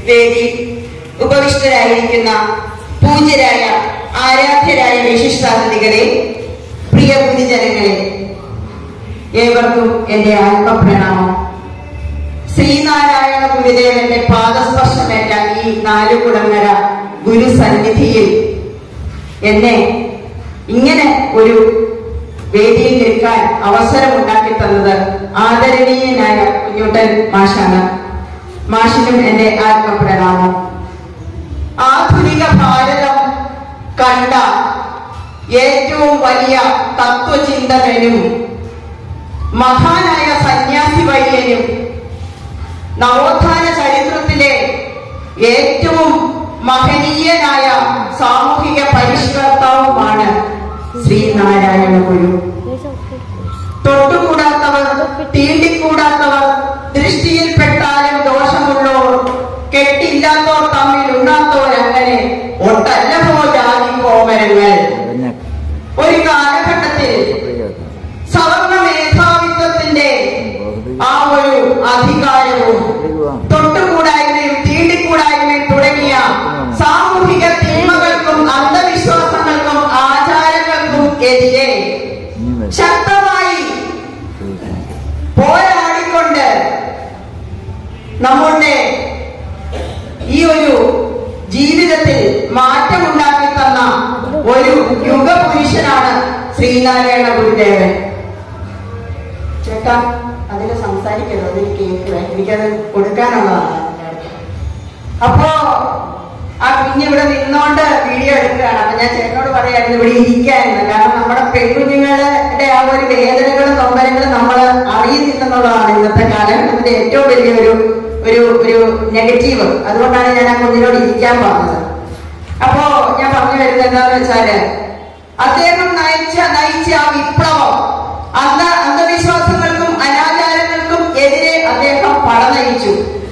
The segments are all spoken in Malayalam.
വേദി ഉപവിഷ്ടരായിരിക്കുന്ന പൂജ്യരായ ആരാധ്യരായ വിശിഷ്ടാതിഥികളെ പ്രിയ ഗുരുജനങ്ങളെ ഏവർക്കും എന്റെ ആത്മപ്രണാമം ശ്രീനാരായണ ഗുരുദേവന്റെ പാദസ്പർശമേറ്റ ഈ നാലുകുടങ്ങര ഗുരുസന്നിധിയിൽ എന്നെ ഇങ്ങനെ ഒരു വേദിയിൽ നിൽക്കാൻ അവസരം ഉണ്ടാക്കി തന്നത് ആദരണീയനായ കുഞ്ഞുട്ടൻ മാഷാണ് മാഷിനും എന്റെ ആത്മപ്രണാമം ആധുനിക ഭാരതം കണ്ട ഏറ്റവും വലിയ തത്വചിന്തകനും മഹാനായ സന്യാസി വൈദ്യനും നവോത്ഥാന ചരിത്രത്തിലെ ഏറ്റവും മഹനീയനായ സാമൂഹിക പരിഷ്കർത്താവുമാണ് ശ്രീനാരായണ ഗുരു തൊട്ടുകൂടാത്തവർ തീണ്ടിക്കൂടാത്തവർ ദൃഷ്ടിയിൽപ്പെട്ടാലും ദോഷമുള്ളോർ കെട്ടില്ലാത്തോർ തമ്മിൽ ഉണ്ണാത്തോരങ്ങനെ ഒട്ടല്ലഭോ ജാതി കോമരങ്ങൾ ഒരു കാലഘട്ടത്തിൽ സവർണ മേധാവിത്വത്തിന്റെ ആ ഒരു അധികാരവും തൊട്ടുകൂടായ്മയും തീണ്ടിക്കൂടായ്മയും തുടങ്ങിയ സാമൂഹിക തിന്മകൾക്കും അന്ധവിശ്വാസങ്ങൾക്കും ആചാരങ്ങൾക്കും എതിരെ ശക്തമായി പോരാടിക്കൊണ്ട് നമ്മുടെ ഈ ഒരു ജീവിതത്തിൽ മാറ്റമുണ്ടാക്കി തന്ന ഒരു യുഗപുരുഷനാണ് ശ്രീനാരായണ ഗുരുദേവൻ ചേട്ടാ അതിന് സംസാരിക്കരുത് അതിന് കേൾക്കുക എനിക്കത് കൊടുക്കാനുള്ളതാണ് അപ്പോ ആ കുഞ്ഞിവിടെ നിന്നോണ്ട് വീഡിയോ എടുക്കുകയാണ് അപ്പൊ ഞാൻ ചേട്ടനോട് പറയായിരുന്നു ഇവിടെ ഇരിക്കായിരുന്നു കാരണം നമ്മുടെ പെൺകുഞ്ഞുങ്ങളുടെ ആ ഒരു വേദനകളും നൊമ്പരങ്ങളും നമ്മൾ അറിയുന്നില്ലെന്നുള്ളതാണ് ഇന്നത്തെ കാലഘട്ടത്തിന്റെ ഏറ്റവും വലിയൊരു ഒരു ഒരു നെഗറ്റീവ് അതുകൊണ്ടാണ് ഞാൻ ആ കുഞ്ഞിനോട് ഇരിക്കാൻ പറഞ്ഞത് അപ്പോ ഞാൻ പറഞ്ഞു വരുന്നത് എന്താന്ന് വെച്ചാല് അദ്ദേഹം നയിച്ച നയിച്ച ആ വിപ്ലവം അന്ധ അന്ധവിശ്വാസങ്ങൾക്കും അനാചാരങ്ങൾക്കും എതിരെ അദ്ദേഹം പടനയിച്ചു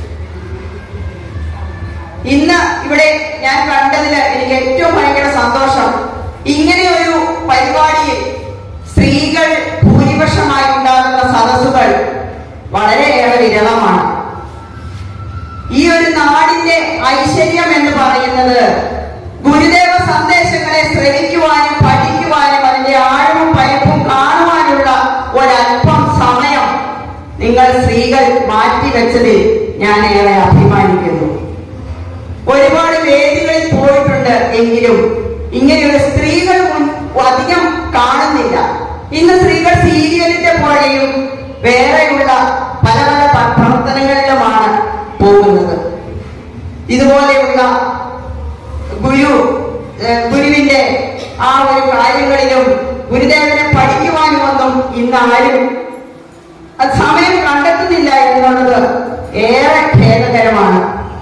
ഇന്ന് ഇവിടെ ഞാൻ കണ്ടതിൽ എനിക്ക് ഏറ്റവും ഭയങ്കര സന്തോഷം ഇങ്ങനെ ഒരു പരിപാടിയിൽ സ്ത്രീകൾ ഭൂരിപക്ഷമായി ഉണ്ടാകുന്ന സദസ്സുകൾ വളരെയേറെ വിരളമാണ് ഈ ഒരു നാടിന്റെ ഐശ്വര്യം എന്ന് പറയുന്നത് ഗുരുദേവ സന്ദേശങ്ങളെ ശ്രവിക്കുവാനും പഠിക്കുവാനും അതിന്റെ ആഴവും പരപ്പും കാണുവാനുള്ള ഒരല്പം സമയം നിങ്ങൾ സ്ത്രീകൾ മാറ്റിവെച്ചതിൽ ഞാൻ ഏറെ അഭിമാനിക്കുന്നു ഒരുപാട് വേദികളിൽ പോയിട്ടുണ്ട് എങ്കിലും ഇങ്ങനെയുള്ള സ്ത്രീകൾ മുൻ- അധികം കാണുന്നില്ല ഇന്ന് സ്ത്രീകൾ സീരിയലിന്റെ പുറകെയും വേറെയുള്ള പല പല പ- പ്രവർത്തനങ്ങളിലുമാണ് പോകുന്നത് ഇതുപോലെയുള്ള ഗുരു ഏഹ് ഗുരുവിന്റെ ആ ഒരു കാര്യങ്ങളിലും ഗുരുദേവനെ പഠിക്കുവാനുമൊന്നും ഇന്ന് ആരും അത് സമയം കണ്ടെത്തുന്നില്ല എന്നുള്ളത് ഏറെ ഖേദകരമാണ്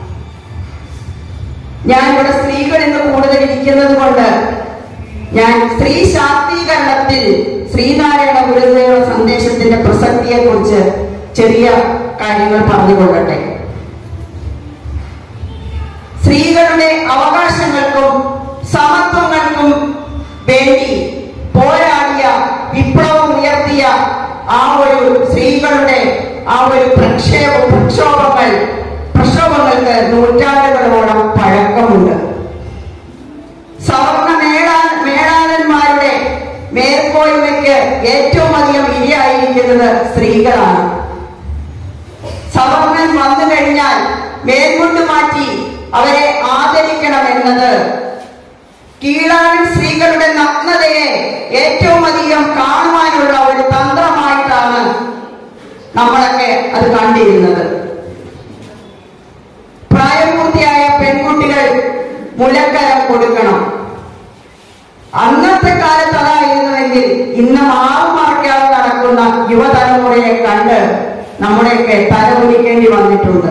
ഞാൻ ഇവിടെ സ്ത്രീകൾ ഇന്ന് കൂടുതൽ ഇരിക്കുന്നത് കൊണ്ട് ഞാൻ സ്ത്രീ ശാക്തീകരണത്തിൽ ശ്രീനാരായണ ഗുരുദേവ സന്ദേശത്തിന്റെ പ്രസക്തിയെ കുറിച്ച് ചെറിയ കാര്യങ്ങൾ പറഞ്ഞുകൊള്ളട്ടെ സ്ത്രീകളുടെ അവകാശങ്ങൾക്കും സമത്വങ്ങൾക്കും വേണ്ടി പോരാടിയ വിപ്ലവം ഉയർത്തിയ ആ ഒരു സ്ത്രീകളുടെ ആ ഒരു പ്രക്ഷേപ പ്രക്ഷോഭങ്ങൾ പ്രക്ഷോഭങ്ങൾക്ക് നൂറ്റാണ്ടുകളോളം പഴക്കമുണ്ട് സവർണ മേളാ മേളാനന്മാരുടെ മേൽക്കോയ്മയ്ക്ക് ഏറ്റവും അധികം ഇരയായിരിക്കുന്നത് സ്ത്രീകളാണ് സവർണൻ വന്നു കഴിഞ്ഞാൽ മേൽമുണ്ട് മാറ്റി അവരെ ആദരിക്കണം എന്നത് കീഴാടൻ സ്ത്രീകളുടെ നഗ്നതയെ ഏറ്റവും അധികം കാണുവാനുള്ള ഒരു തന്ത്രമായിട്ടാണ് നമ്മളൊക്കെ അത് കണ്ടിരുന്നത് പ്രായപൂർത്തിയായ പെൺകുട്ടികൾ മുലക്കരം കൊടുക്കണം അന്നത്തെ കാലത്ത് അതായിരുന്നുവെങ്കിൽ ഇന്ന് മാറുമറയ്ക്കാതെ നടക്കുന്ന യുവതലമുറയെ കണ്ട് നമ്മുടെയൊക്കെ തലകുലിക്കേണ്ടി വന്നിട്ടുണ്ട്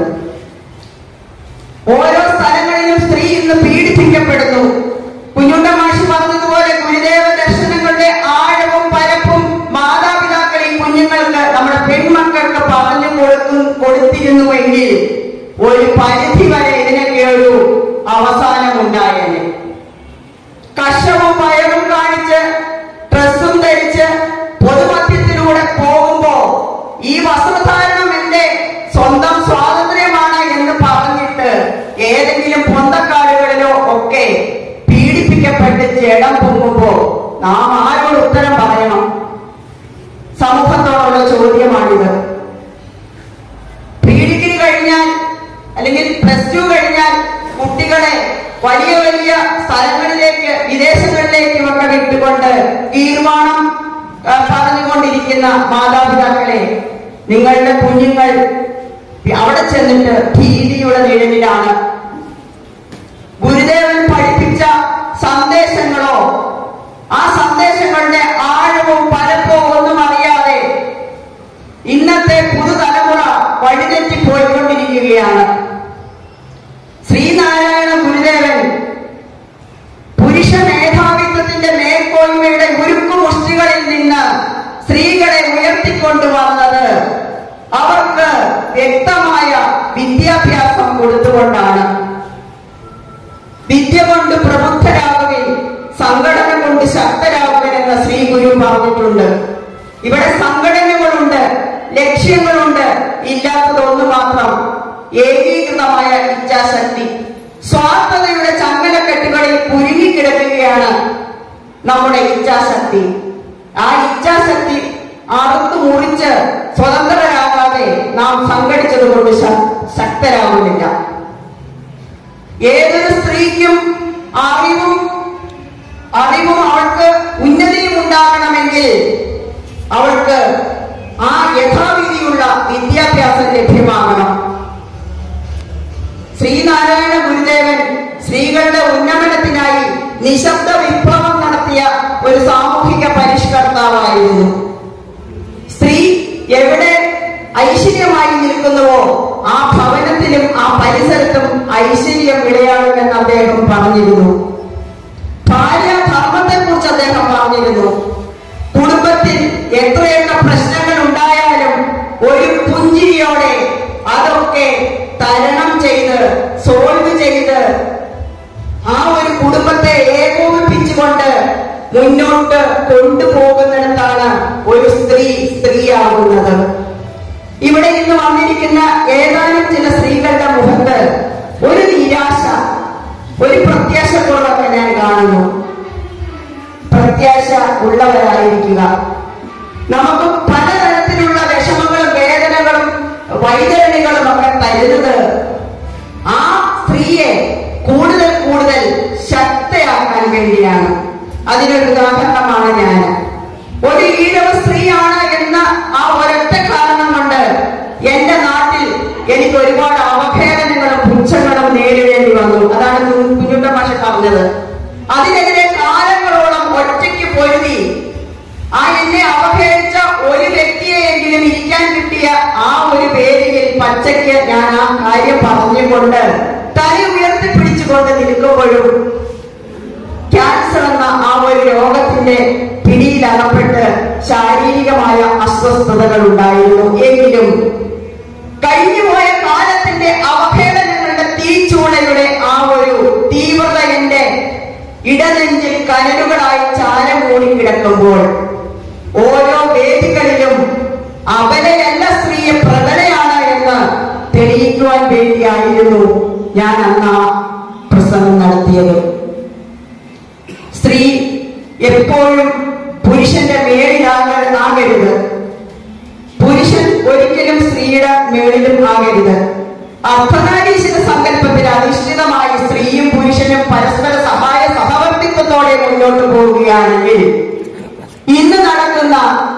ഓരോ സ്ഥലങ്ങളിലും സ്ത്രീ ഇന്ന് പീഡിപ്പിക്കപ്പെടുന്നു കുഞ്ഞുണ്ട മാഷി പറഞ്ഞതുപോലെ ഗുരുദേവ ദർശനങ്ങളുടെ ആഴവും പരപ്പും മാതാപിതാക്കൾ ഈ കുഞ്ഞുങ്ങൾക്ക് നമ്മുടെ പെൺമക്കൾക്ക് പറഞ്ഞു കൊടുക്കും കൊടുത്തിരുന്നുവെങ്കിൽ ഒരു പരിധി വരെ ഇതിനൊക്കെ ഒരു അവസാനം ഉണ്ടായേനെ കഷവും വയറും കാണിച്ച് ഡ്രസ്സും ധരിച്ച് പൊതുമധ്യത്തിലൂടെ പോകുമ്പോ ഈ വസ്ത്രധാരണം എന്റെ സ്വന്തം സ്വാതന്ത്ര്യമാണ് എന്ന് പറഞ്ഞിട്ട് ചോദ്യമാണിത് പ്രീ ഡിഗ്രി കഴിഞ്ഞാൽ അല്ലെങ്കിൽ പ്ലസ് ടു കഴിഞ്ഞാൽ കുട്ടികളെ വലിയ വലിയ സ്ഥലങ്ങളിലേക്ക് വിദേശങ്ങളിലേക്കും ഒക്കെ വിട്ടുകൊണ്ട് തീർമാനം ആ, പറഞ്ഞുകൊണ്ടിരിക്കുന്ന മാതാപിതാക്കളെ നിങ്ങളുടെ കുഞ്ഞുങ്ങൾ അവിടെ ചെന്നിട്ട് ഭീതിയുടെ നിഴലിലാണ് ഗുരുദേവൻ പഠിപ്പിച്ച സന്ദേശങ്ങളോ ആ സന്ദേശങ്ങളുടെ ആഴവും പരപ്പോ ഒന്നും അറിയാതെ ഇന്നത്തെ പുതുതലമുറ വഴിതെറ്റി പോയിക്കൊണ്ടിരിക്കുകയാണ് ശ്രീനാരായണ ഗുരുദേവൻ പുരുഷ മേധാവിത്വത്തിന്റെ മേൽക്കോയ്മയുടെ ഉരുക്കു മുഷ്ടികളിൽ നിന്ന് സ്ത്രീകളെ ഉയർത്തിക്കൊണ്ടുവന്നത് അവർക്ക് വ്യക്തമായ വിദ്യാഭ്യാസം കൊടുത്തുകൊണ്ടാണ് വിദ്യ കൊണ്ട് പ്രബുദ്ധരാകുകയും സംഘടന കൊണ്ട് ശക്തരാകുകയും എന്ന ശ്രീ ഗുരു പറഞ്ഞിട്ടുണ്ട് ഇവിടെ സംഘടനകളുണ്ട് ലക്ഷ്യങ്ങളുണ്ട് ഇല്ലാത്തതൊന്നു മാത്രം ഏകീകൃതമായ ഇച്ഛാശക്തി സ്വാർത്ഥതയുടെ ചങ്ങലക്കെട്ടുകളിൽ കുരുങ്ങിക്കിടക്കുകയാണ് നമ്മുടെ ഇച്ഛാശക്തി ആ ഇച്ഛാശക്തി അറുത്തു മുറിച്ച് സ്വതന്ത്രരാകാതെ നാം സംഘടിച്ചത് കൊണ്ട് ശ- ശക്തരാകുന്നില്ല ഏതൊരു സ്ത്രീക്കും അറിവും അറിവും അവൾക്ക് ഉന്നതിയും ഉണ്ടാകണമെങ്കിൽ അവൾക്ക് ആ യഥാവിധിയുള്ള വിദ്യാഭ്യാസം ലഭ്യമാകണം ശ്രീനാരായണ ഗുരുദേവൻ സ്ത്രീകളുടെ ഉന്നമനത്തിനായി നിശബ്ദ വിപ്ലവം നടത്തിയ ഒരു സാമൂഹിക പരിഷ്കർത്താവായിരുന്നു സ്ത്രീ എവിടെ ഐശ്വര്യമായി നിൽക്കുന്നുവോ ആ ഭവനത്തിലും ആ പരിസരത്തും ഐശ്വര്യം വിളയാടുമെന്ന് അദ്ദേഹം പറഞ്ഞിരുന്നു ഭാര്യ ധർമ്മത്തെ കുറിച്ച് അദ്ദേഹം പറഞ്ഞിരുന്നു കുടുംബത്തിൽ എത്രയൊക്കെ പ്രശ്നങ്ങൾ ഉണ്ടായാലും ഒരു പുഞ്ചിരിയോടെ അതൊക്കെ തരണം ചെയ്ത് സോൾവ് ചെയ്ത് ആ ഒരു കുടുംബത്തെ ഏകോപിപ്പിച്ചുകൊണ്ട് മുന്നോട്ട് കൊണ്ടുപോകുന്നിടത്താണ് ഒരു സ്ത്രീ സ്ത്രീയാകുന്നത് ഇവിടെ ഇന്ന് വന്നിരിക്കുന്ന ഏതാനും ചില സ്ത്രീകളുടെ മുഖത്ത് ഒരു നിരാശ ഒരു പ്രത്യാശക്കുറവൊക്കെ ഞാൻ കാണുന്നു പ്രത്യാശ ഉള്ളവരായിരിക്കുക നമുക്ക് പലതരത്തിലുള്ള വിഷമങ്ങളും വേദനകളും വൈതരണികളും ഒക്കെ തരുന്നത് ആ സ്ത്രീയെ കൂടുതൽ കൂടുതൽ ശക്തയാക്കാൻ വേണ്ടിയാണ് അതിനൊരു ഉദാഹരണമാണ് ഞാൻ ഒരു ഈഴവ സ്ത്രീയാണ് എന്ന ആ ഒരൊറ്റ കാരണം കൊണ്ട് എന്റെ നാട്ടിൽ എനിക്ക് ഒരുപാട് അവഹേളനങ്ങളും പുച്ഛങ്ങളും നേരിടേണ്ടി വന്നു അതാണ് കു- കുഞ്ഞുണ്ട ഭാഷ പറഞ്ഞത് അതിനെതിരെ കാലങ്ങളോളം ഒറ്റയ്ക്ക് പൊരുതി ആ എന്നെ അവഹേളിച്ച ഒരു വ്യക്തിയെയെങ്കിലും ഇരിക്കാൻ കിട്ടിയ ആ ഒരു വേദിയിൽ പച്ചയ്ക്ക് ഞാൻ ആ കാര്യം പറഞ്ഞുകൊണ്ട് തല ഉയർത്തിപ്പിടിച്ചുകൊണ്ട് നിൽക്കുമ്പോഴും ക്യാൻസർ എന്ന ആ ഒരു രോഗത്തിന്റെ പിടിയിൽ അകപ്പെട്ട് ശാരീരികമായ അസ്വസ്ഥതകൾ ഉണ്ടായിരുന്നു എങ്കിലും കഴിഞ്ഞുപോയ കാലത്തിന്റെ അവഹേളനങ്ങളുടെ തീച്ചൂളയുടെ ആ ഒരു തീവ്രത എന്റെ ഇടനെഞ്ചിൽ കനലുകളായി ചാരം മൂടിക്കിടക്കുമ്പോൾ ഓരോ വേദികളിലും അവരെയല്ല സ്ത്രീയെ പ്രബലയാണ് എന്ന് തെളിയിക്കുവാൻ വേണ്ടിയായിരുന്നു ഞാൻ അന്ന് ആ പ്രസംഗം നടത്തിയത് സ്ത്രീ എപ്പോഴും പുരുഷന്റെ മേളിലാക ആകരുത് പുരുഷൻ ഒരിക്കലും സ്ത്രീയുടെ മേളിലും ആകരുത് അർദ്ധനാരീശ്വര സങ്കല്പത്തിൽ അധിഷ്ഠിതമായി സ്ത്രീയും പുരുഷനും പരസ്പര സഹായ സഹവർത്തിത്വത്തോടെ മുന്നോട്ട് പോവുകയാണെങ്കിൽ ഇന്ന് നടക്കുന്ന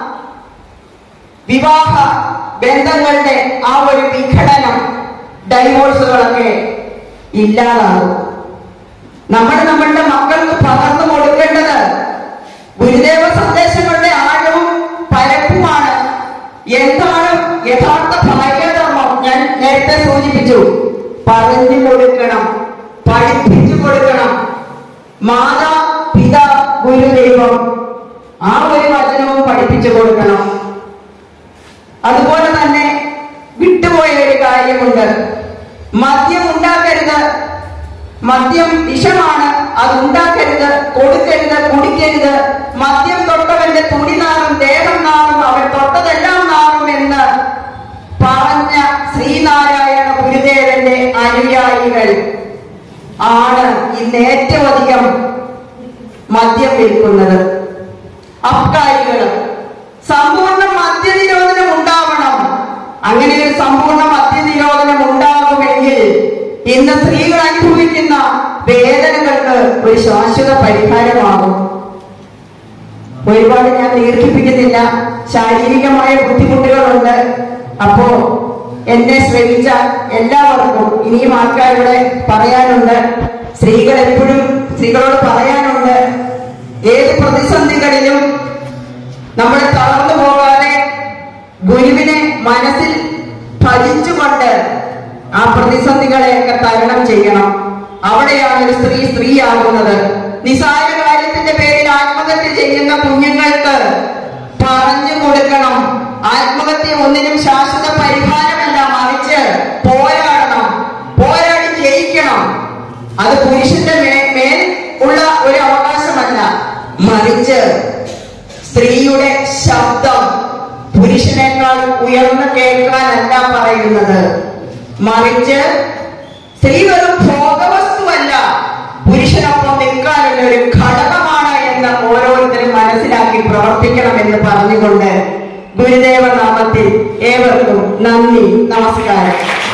വിവാഹ ബന്ധങ്ങളുടെ ആ ഒരു വിഘടനം ഡൈവോഴ്സുകളൊക്കെ ഇല്ലാതാകും നമ്മൾ നമ്മളുടെ മക്കൾക്ക് പകർന്നു കൊടുക്കേണ്ടത് ഗുരുദേവ സന്ദേശങ്ങളുടെ ആഴവും പരപ്പുമാണ് എന്താണ് യഥാർത്ഥ ഭാഗ്യധർമ്മം ഞാൻ നേരത്തെ സൂചിപ്പിച്ചു പറഞ്ഞു കൊടുക്കണം പഠിപ്പിച്ചു കൊടുക്കണം മാതാ പിത ഗുരുദൈവം ആ ഒരു വചനവും പഠിപ്പിച്ചു കൊടുക്കണം അതുപോലെ തന്നെ വിട്ടുപോയ ഒരു കാര്യമുണ്ട് മദ്യം ഉണ്ടാക്കരുത് മദ്യം വിഷമാണ് അത് ഉണ്ടാക്കരുത് കൊടുക്കരുത് കുടിക്കരുത് മദ്യം തൊട്ടവന്റെ തുണി നാറും ദേഹം നാറും അവൻ തൊട്ടതെല്ലാം നാറും എന്ന് പറഞ്ഞ ശ്രീനാരായണ ഗുരുദേവന്റെ അനുയായികൾ ആണ് ഇന്ന് ഏറ്റവും അധികം മദ്യം വിൽക്കുന്നത് അബ്കാരികള് സമ്പൂർണ്ണ മദ്യനിരോധനം അങ്ങനെ ഒരു സമ്പൂർണ്ണ മദ്യനിരോധനം ഉണ്ടാകുമെങ്കിൽ ഇന്ന് സ്ത്രീകൾ അനുഭവിക്കുന്ന വേദനകൾക്ക് ഒരു ശാശ്വത പരിഹാരമാകും ഒരുപാട് ഞാൻ ദീർഘിപ്പിക്കുന്നില്ല ശാരീരികമായ ബുദ്ധിമുട്ടുകളുണ്ട് അപ്പോ എന്നെ ശ്രമിച്ച എല്ലാവർക്കും ഇനിയും ആൾക്കാരുടെ പറയാനുണ്ട് സ്ത്രീകൾ എപ്പോഴും സ്ത്രീകളോട് പറയാനുണ്ട് ഏത് പ്രതിസന്ധികളിലും നമ്മൾ തളർന്നു പോകാതെ ഗുരുവിനെ മനസ്സിൽ ഭജിച്ചുകൊണ്ട് ആ പ്രതിസന്ധികളെയൊക്കെ തരണം ചെയ്യണം അവിടെയാണ് ഒരു സ്ത്രീ സ്ത്രീയാകുന്നത് നിസാര കാര്യത്തിന്റെ പേരിൽ ആത്മഹത്യ ചെയ്യുന്ന കുഞ്ഞുങ്ങൾക്ക് പറഞ്ഞു കൊടുക്കണം ആത്മഹത്യ ഒന്നിനും ശാശ്വത പരിഹാരമല്ല മറിച്ച് പോരാടണം പോരാടി ജയിക്കണം അത് പുരുഷന്റെ മേ- മേൽ ഉള്ള ഒരു അവകാശമല്ല മറിച്ച് സ്ത്രീയുടെ ശബ്ദം പുരുഷനേക്കാൾ ഉയർന്നു കേൾക്കാനല്ല പറയുന്നത് മറിച്ച് സ്ത്രീ വെറും ഭോഗവസ്തുവല്ല പുരുഷനൊപ്പം നിൽക്കാനുള്ള ഒരു ഘടകമാണ് എന്ന് ഓരോരുത്തരും മനസ്സിലാക്കി പ്രവർത്തിക്കണമെന്ന് പറഞ്ഞുകൊണ്ട് ഗുരുദേവ നാമത്തിൽ ഏവർക്കും നന്ദി നമസ്കാരം